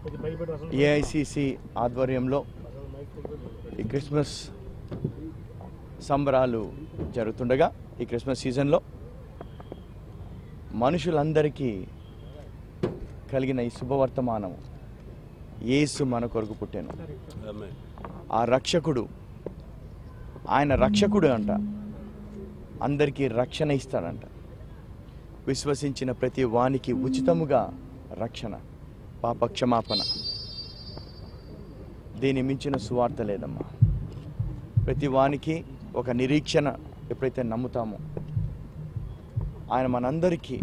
AICC ఆధ్వర్యంలో ఈ Christmas సంబరాలు జరుగుతుండగా ఈ క్రిస్మస్ సీజన్లో మనుషులందరికీ కలిగిన ఈ శుభవర్తమానం యేసు మన కొరకు పుట్టాను ఆ రక్షకుడు ఆయన రక్షకుడు అంట అందరికీ రక్షణ ఇస్తాడంట విశ్వసించిన ప్రతి వానికి ఉచితముగా రక్షణ పాప క్షమాపణ దీని మించిన సువార్త లేదమ్మా ప్రతి వానికి ఒక నిరీక్షణ ఎప్పుడైతే నమ్ముతామో ఆయన మనందరికీ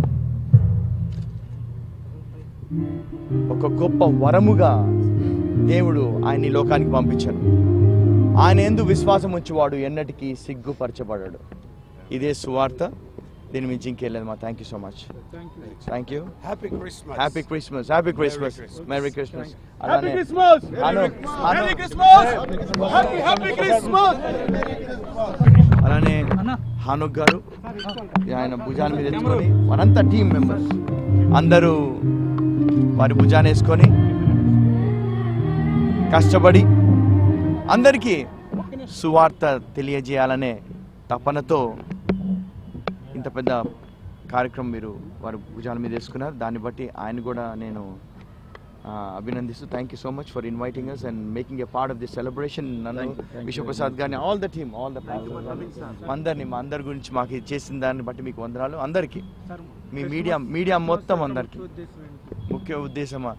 ఒక గొప్ప వరముగా దేవుడు ఆయన ఈ లోకానికి పంపించాడు ఆయన ఎందు విశ్వాసం ఉంచేవాడు ఎన్నటికీ సిగ్గుపరచబడాడు ఇదే సువార్త దీని మించి ఇంకేలేదు మా thank you so much thank you Happy Christmas. Happy Christmas happy Christmas Christmas. Merry Christmas Happy Christmas! Merry Christmas! Happy Happy Christmas! అలానే హానుక్ గారు ఆయన భుజాన్ని మీద ఎత్తుకొని వారంతా టీం మెంబర్స్ అందరూ వారి భుజాన్ని వేసుకొని కష్టపడి అందరికీ సువార్త తెలియజేయాలనే తపనతో ఇంత పెద్ద కార్యక్రమం మీరు వారి భుజాల మీద వేసుకున్నారు దాన్ని బట్టి ఆయన కూడా నేను ఆ, అభినందిస్తూ thank you so much for inviting us and making a part of this celebration నన్ను విశ్వప్రసాద్ గారిని all the team all the అందరినీ మా అందరి గురించి మాకు ఇది చేసిన దాన్ని బట్టి మీకు వందనాలు అందరికీ మీ మీడియా మీడియా మొత్తం అందరికీ ముఖ్య ఉద్దేశమా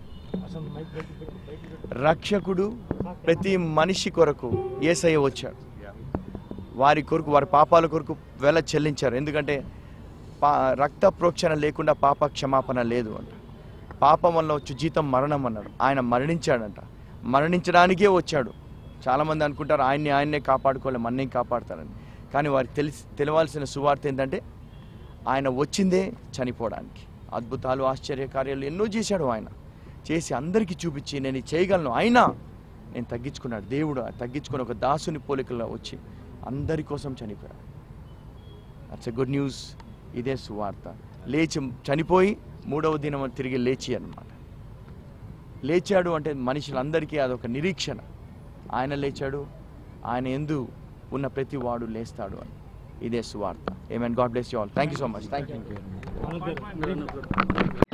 రక్షకుడు ప్రతి మనిషి కొరకు ఏసయ్య వచ్చాడు వారి కొరకు వారి పాపాల కొరకు వెల చెల్లించారు ఎందుకంటే పా రక్త ప్రోక్షణ లేకుండా పాప క్షమాపణ లేదు అంట పాపం వల్ల వచ్చి జీతం మరణం అన్నాడు ఆయన మరణించాడంట మరణించడానికే వచ్చాడు చాలామంది అనుకుంటారు ఆయన్ని ఆయన్నే కాపాడుకోవాలి మన్నేం కాపాడతారని కానీ వారికి తెలిసి తెలవాల్సిన సువార్త ఏంటంటే ఆయన వచ్చిందే చనిపోవడానికి అద్భుతాలు ఆశ్చర్య కార్యాలు ఎన్నో చేశాడు ఆయన చేసి అందరికీ చూపించి నేను ఇది చేయగలను అయినా నేను తగ్గించుకున్నాడు దేవుడు ఆ తగ్గించుకుని ఒక దాసుని పోలికలో వచ్చి అందరి కోసం చనిపోయాడు అట్స్ ఎ గుడ్ న్యూస్ ఇదే సువార్త లేచి చనిపోయి మూడవ దినం తిరిగి లేచి అన్నమాట లేచాడు అంటే మనుషులందరికీ అదొక నిరీక్షణ ఆయన లేచాడు ఆయన ఎందు ఉన్న ప్రతి వాడు లేస్తాడు అని ఇదే సువార్త ఏమైనా God bless you all thank you so much thank you